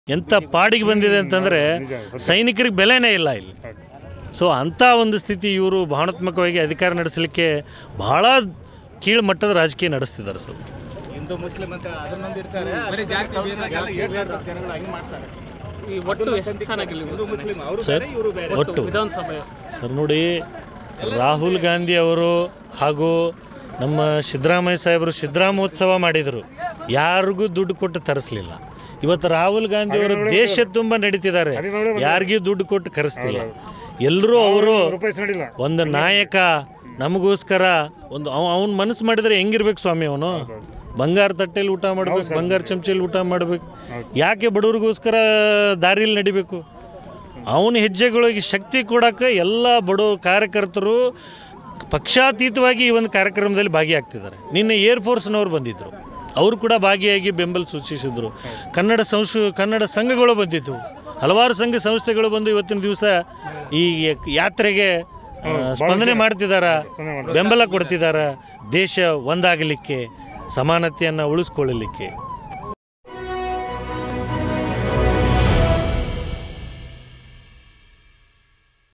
ಎಂಥ ಪಾಡಿಗೆ ಬಂದಿದೆ ಅಂತಂದರೆ ನಿಜ, ಸತ್ಯ. ಸೈನಿಕರಿಗೆ ಬೆಲೆನೇ ಇಲ್ಲ ಇಲ್ಲಿ ಹೌದು. ಸೊ ಅಂಥ ಒಂದು ಸ್ಥಿತಿ ಇವರು ಭಾವನಾತ್ಮಕವಾಗಿ ಅಧಿಕಾರ ನಡೆಸಲಿಕ್ಕೆ ಬಹಳ ಕೀಳು ಮಟ್ಟದ ರಾಜಕೀಯ ನಡೆಸ್ತಿದ್ದಾರೆ ಸರ್ ಹಿಂದೂ ಮುಸ್ಲಿಂ ಅಂತ ಅದನ್ನೊಂದು ಇಡ್ತಾರೆ ಬರೀ ಜಾತಿ ಜನಗಳು ಹಂಗೆ ಮಾಡ್ತಾರೆ ಈ ಒಟ್ಟು ಎಷ್ಟು ಸ್ಥಾನ ಹಿಂದೂ ಮುಸ್ಲಿಂ ಅವರು ಸರ್ ಬೇರೆ ಇವರು ಬೇರೆ ಒಟ್ಟು ವಿಧಾನಸಭೆ ಸರ್ ನೋಡಿ ರಾಹುಲ್ ಗಾಂಧಿ ಅವರು ಹಾಗೂ ನಮ್ಮ ಸಿದ್ದರಾಮಯ್ಯ ಸಾಹೇಬರು ಸಿದ್ದರಾಮೋತ್ಸವ ಮಾಡಿದರು ಯಾರಿಗೂ ದುಡ್ಡು ಕೊಟ್ಟು ತರಿಸ್ಲಿಲ್ಲ ಇವತ್ತು ರಾಹುಲ್ ಗಾಂಧಿ ಅವರು ದೇಶ ತುಂಬ ನಡೀತಿದ್ದಾರೆ ಅದು ನೋಡಿ ಬಂದು- ಯಾರಿಗೂ ದುಡ್ಡು ಕೊಟ್ಟು ಕರೆಸ್ತಿಲ್ಲ ಎಲ್ಲರೂ ಅವರು ರೂಪಾಯಿ ನೋಡಿಲ್ಲ ಒಂದು ನಾಯಕ ನಮಗೋಸ್ಕರ ಒಂದು ಅವನ ಮನಸ್ಸು ಮಾಡಿದರೆ ಹೆಂಗಿರ್ಬೇಕು ಸ್ವಾಮಿ ಅವನು ಬಂಗಾರ ತಟ್ಟೆಲಿ ಊಟ ಮಾಡ್ಬೇಕು ಬಂಗಾರ ಚಮಚೆಲಿ ಊಟ ಮಾಡ್ಬೇಕು ಯಾಕೆ ಬಡವ್ರಿಗೋಸ್ಕರ ದಾರಿಲಿ ನಡಿಬೇಕು ಅವನ ಹೆಜ್ಜೆಗಳಿಗೆ ಶಕ್ತಿ ಕೊಡೋಕೆ ಎಲ್ಲ ಬಡ ಕಾರ್ಯಕರ್ತರು ಪಕ್ಷಾತೀತವಾಗಿ ಈ ಒಂದು ಕಾರ್ಯಕ್ರಮದಲ್ಲಿ ಭಾಗಿಯಾಗ್ತಿದ್ದಾರೆ ನಿನ್ನೆ ಏರ್ ಫೋರ್ಸ್ನವ್ರು ಬಂದಿದ್ದರು ಅವರು ಕೂಡ ಭಾಗಿಯಾಗಿ ಬೆಂಬಲ ಸೂಚಿಸಿದರು ಕನ್ನಡ ಸಂಸ್ ಕನ್ನಡ ಸಂಘಗಳು ಬಂದಿದ್ದವು ಹಲವಾರು ಸಂಘ ಸಂಸ್ಥೆಗಳು ಬಂದು ಇವತ್ತಿನ ದಿವಸ ಈ ಯಾತ್ರೆಗೆ ಆ, ಸ್ಪಂದನೆ ಮಾಡ್ತಿದ್ದಾರ ಸ್ಪಂದನೆ ಮಾಡ್ತಾರೆ. ಬೆಂಬಲ ಕೊಡ್ತಿದ್ದಾರೆ ದೇಶ ಒಂದಾಗಲಿಕ್ಕೆ ಸಮಾನತೆಯನ್ನು ಉಳಿಸ್ಕೊಳ್ಳಲಿಕ್ಕೆ